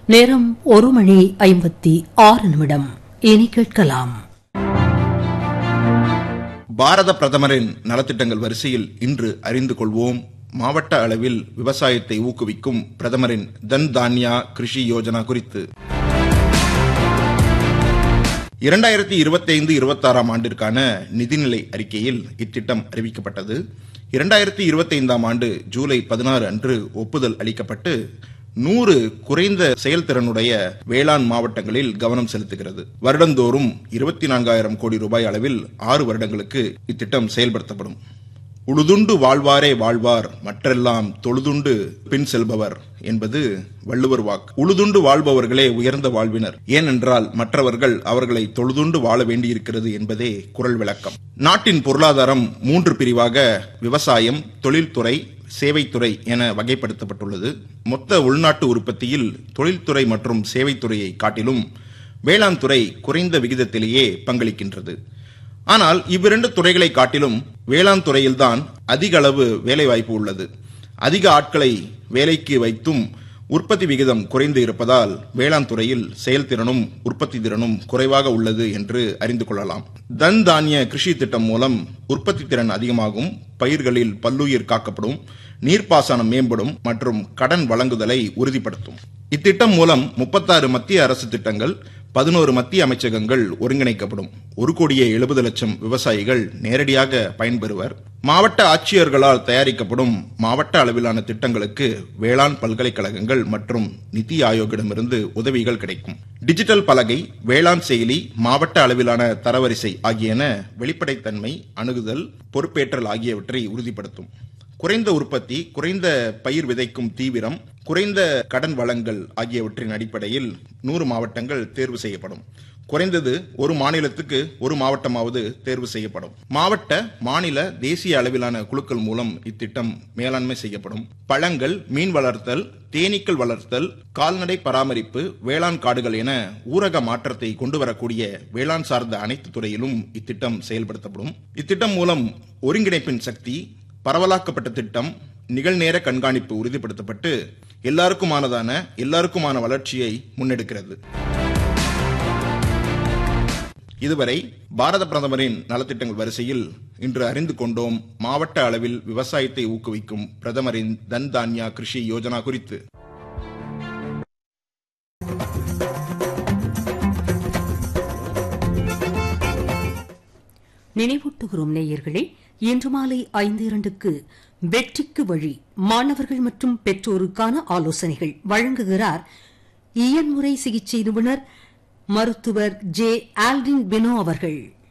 நேரம் ஒரு மணி ஐம்பத்தி ஆறு நிமிடம் இனி கேட்கலாம் பாரத பிரதமரின் நலத்திட்டங்கள் வரிசையில் இன்று அறிந்து கொள்வோம் மாவட்ட அளவில் விவசாயத்தை ஊக்குவிக்கும் பிரதமரின் தன் தான்யா கிருஷி யோஜனா குறித்து இரண்டாயிரத்தி இருபத்தைந்து இருபத்தாறாம் ஆண்டிற்கான நிதிநிலை அறிக்கையில் இத்திட்டம் அறிவிக்கப்பட்டது இரண்டாயிரத்தி இருபத்தைந்தாம் ஆண்டு ஜூலை பதினாறு அன்று ஒப்புதல் அளிக்கப்பட்டு நூறு குறைந்த செயல்திறனுடைய வேளாண் மாவட்டங்களில் கவனம் செலுத்துகிறது வருடந்தோறும் இருபத்தி நான்காயிரம் கோடி ரூபாய் அளவில் ஆறு வருடங்களுக்கு இத்திட்டம் செயல்படுத்தப்படும் உழுதுண்டு வாழ்வாரே வாழ்வார் மற்றெல்லாம் தொழுதுண்டு பின் செல்பவர் என்பது வள்ளுவர் வாக்கு உழுதுண்டு வாழ்பவர்களே உயர்ந்த வாழ்வினர் ஏனென்றால் மற்றவர்கள் அவர்களை தொழுதுண்டு வாழ வேண்டியிருக்கிறது என்பதே குரல் விளக்கம் நாட்டின் பொருளாதாரம் மூன்று பிரிவாக விவசாயம் தொழில்துறை சேவைத்துறை என வகைப்படுத்தப்பட்டுள்ளது மொத்த உள்நாட்டு உற்பத்தியில் தொழில்துறை மற்றும் சேவைத்துறையை காட்டிலும் வேளாண் துறை குறைந்த விகிதத்திலேயே பங்களிக்கின்றது ஆனால் இவ்விரண்டு துறைகளை காட்டிலும் வேளாண் துறையில்தான் அதிக அளவு வேலைவாய்ப்பு உள்ளது அதிக ஆட்களை வேலைக்கு வைத்தும் உற்பத்தி விகிதம் குறைந்து இருப்பதால் வேளாண் துறையில் செயல்திறனும் உற்பத்தி திறனும் குறைவாக உள்ளது என்று அறிந்து கொள்ளலாம் தன் தானிய கிருஷி திட்டம் மூலம் உற்பத்தி திறன் அதிகமாகும் பயிர்களில் பல்லுயிர் காக்கப்படும் நீர்ப்பாசனம் மேம்படும் மற்றும் கடன் வழங்குதலை உறுதிப்படுத்தும் இத்திட்டம் மூலம் முப்பத்தாறு மத்திய அரசு திட்டங்கள் பதினோரு மத்திய அமைச்சகங்கள் ஒருங்கிணைக்கப்படும் ஒரு கோடியே எழுபது லட்சம் விவசாயிகள் நேரடியாக பயன்பெறுவர் மாவட்ட ஆட்சியர்களால் தயாரிக்கப்படும் மாவட்ட அளவிலான திட்டங்களுக்கு வேளாண் பல்கலைக்கழகங்கள் மற்றும் நிதி ஆயோக்கிடமிருந்து உதவிகள் கிடைக்கும் டிஜிட்டல் பலகை வேளாண் செயலி மாவட்ட அளவிலான தரவரிசை ஆகியன வெளிப்படைத்தன்மை அணுகுதல் பொறுப்பேற்றல் ஆகியவற்றை உறுதிப்படுத்தும் குறைந்த உற்பத்தி குறைந்த பயிர் விதைக்கும் தீவிரம் குறைந்த கடன் வளங்கள் ஆகியவற்றின் அடிப்படையில் நூறு மாவட்டங்கள் தேர்வு செய்யப்படும் குறைந்தது ஒரு மாநிலத்துக்கு ஒரு மாவட்டமாவது தேர்வு செய்யப்படும் மாவட்ட மாநில தேசிய அளவிலான குழுக்கள் மூலம் இத்திட்டம் மேலாண்மை செய்யப்படும் பழங்கள் மீன் வளர்த்தல் தேனீக்கள் வளர்த்தல் கால்நடை பராமரிப்பு வேளாண் காடுகள் என ஊரக மாற்றத்தை கொண்டு வரக்கூடிய வேளாண் சார்ந்த அனைத்து துறையிலும் இத்திட்டம் செயல்படுத்தப்படும் இத்திட்டம் மூலம் ஒருங்கிணைப்பின் சக்தி பரவலாக்கப்பட்ட திட்டம் நிகழ்நேர கண்காணிப்பு உறுதிப்படுத்தப்பட்டு எல்லாருக்குமானதான எல்லாருக்குமான வளர்ச்சியை முன்னெடுக்கிறது இதுவரை பாரத பிரதமரின் நலத்திட்டங்கள் வரிசையில் இன்று அறிந்து கொண்டோம் மாவட்ட அளவில் விவசாயத்தை ஊக்குவிக்கும் பிரதமரின் தன் தான்யா கிருஷி யோஜனா குறித்து நினைவூட்டுகிறோம் நேயர்களே இன்று மாலை ஐந்து இரண்டுக்கு வெற்றிக்கு வழி மாணவர்கள் மற்றும் பெற்றோருக்கான ஆலோசனைகள் வழங்குகிறார் இயன்முறை சிகிச்சை நிபுணர் மருத்துவர் ஜே ஆல்டின் பெனோ அவர்கள்